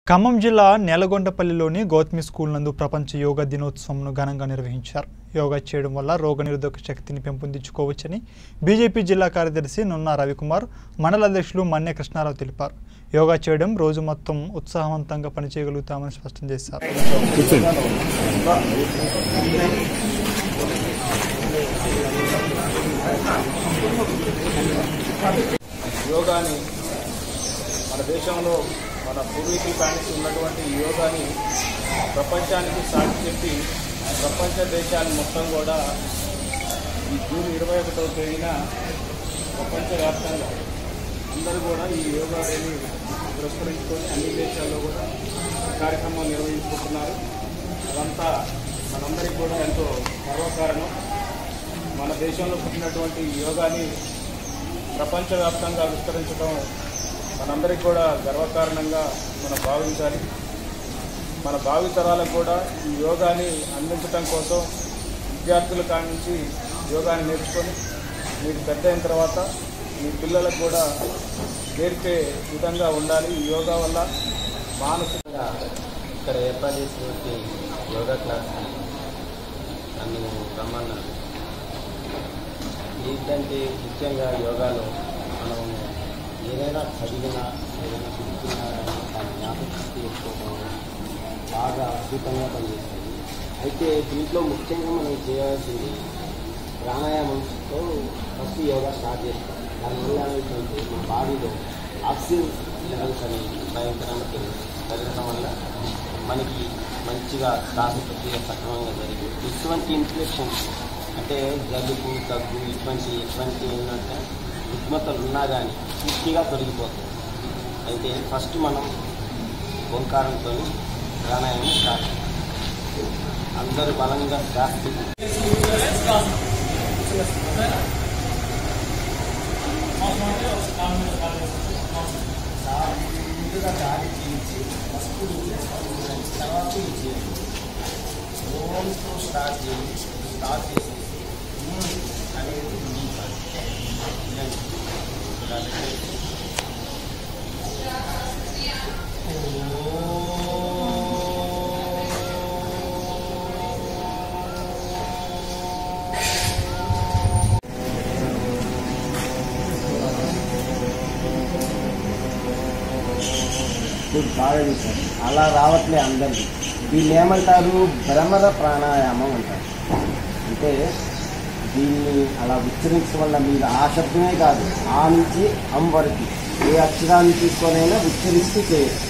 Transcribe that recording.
ఖమ్మం జిల్లా నేలగొండపల్లిలోని గౌతమి స్కూల్ నందు ప్రపంచ యోగా దినోత్సవంను ఘనంగా నిర్వహించారు యోగా చేయడం వల్ల రోగనిరోధక శక్తిని పెంపొందించుకోవచ్చని బీజేపీ జిల్లా కార్యదర్శి నున్నా రవికుమార్ మండల అధ్యక్షులు మన్య కృష్ణారావు తెలిపారు యోగా చేయడం రోజు మొత్తం ఉత్సాహవంతంగా పనిచేయగలుగుతామని స్పష్టం చేశారు యోగాని మన దేశంలో మన పూర్వీకులు కానిస్తూ ఉన్నటువంటి ఈ యోగాని ప్రపంచానికి సాటి చెప్పి ప్రపంచ దేశాలు మొత్తం కూడా ఈ జూన్ ఇరవై ఒకటవ తేదీన ప్రపంచవ్యాప్తంగా అందరూ కూడా ఈ యోగా డేని పురస్కరించుకొని అన్ని దేశాల్లో కూడా ఈ కార్యక్రమం నిర్వహించుకుంటున్నారు అదంతా మనందరికీ కూడా ఎంతో గర్వకారణం మన దేశంలో పుట్టినటువంటి ఈ యోగాని ప్రపంచవ్యాప్తంగా విస్తరించడం మనందరికీ కూడా గర్వకారణంగా మనం భావించాలి మన భావితరాలకు కూడా ఈ యోగాని అందించడం కోసం విద్యార్థుల కాడి నుంచి యోగాని నేర్చుకొని మీరు పెద్ద అయిన తర్వాత మీ పిల్లలకు కూడా నేర్పే విధంగా ఉండాలి ఈ యోగా వల్ల మానసిక ఇక్కడ ఏర్పాటు చేసినటువంటి యోగా క్లాస్ నన్ను రమ్మన్నారు ఏంటంటే ముఖ్యంగా యోగాలో మనం ఏదైనా చదివినా ఏదైనా చూస్తున్నా కానీ దాని జ్ఞాపకశక్తి ఎక్కువ బాగా అద్భుతంగా పనిచేస్తుంది అయితే దీంట్లో ముఖ్యంగా మనం చేయాల్సింది ప్రాణాయామంతో ఫస్ట్ యోగా స్టార్ట్ చేస్తాం దానివల్ల ఏమైందంటే మన బాడీలో ఆక్సిజన్ లెవెల్స్ అనేవి భయంకరంగా పెరుగుతాయి పెరగడం వల్ల మనకి మంచిగా శ్వాస ప్రక్రియ సక్రమంగా జరిగి ఇటువంటి ఇన్ఫెక్షన్స్ అంటే జలుబు దగ్గు ఇటువంటి ఇటువంటి ఏంటంటే రుగ్మతలు ఉన్నా కానీ పూర్తిగా తొలగిపోతాయి అయితే ఫస్ట్ మనం ఓంకారంతో ప్రాణాయామం స్టార్ట్ చేస్తాం. అందరూ బలంగా శ్వాస తీసు- ముందుగా గాలి పీల్చి ఫస్ట్ తర్వాత ఇది చేయండి ఓంతో స్టార్ట్ చేయండి స్టార్ట్ చేసి "ఉమ్" అనేది నింపాలి. ఇలాంటి. ఇలా పెట్టేసి, మీరు బాగా చూసారు అలా రావట్లే అందరికీ దీన్ని ఏమంటారు భ్రమర ప్రాణాయామం అంటారు అంటే దీన్ని అలా ఉచ్చరించడం వల్ల మీరు ఆ శబ్దమే కాదు ఆ నుంచి అం వరకు ఏ అక్షరాన్ని తీసుకొనైనా ఉచ్చరిస్తూ చేయొచ్చు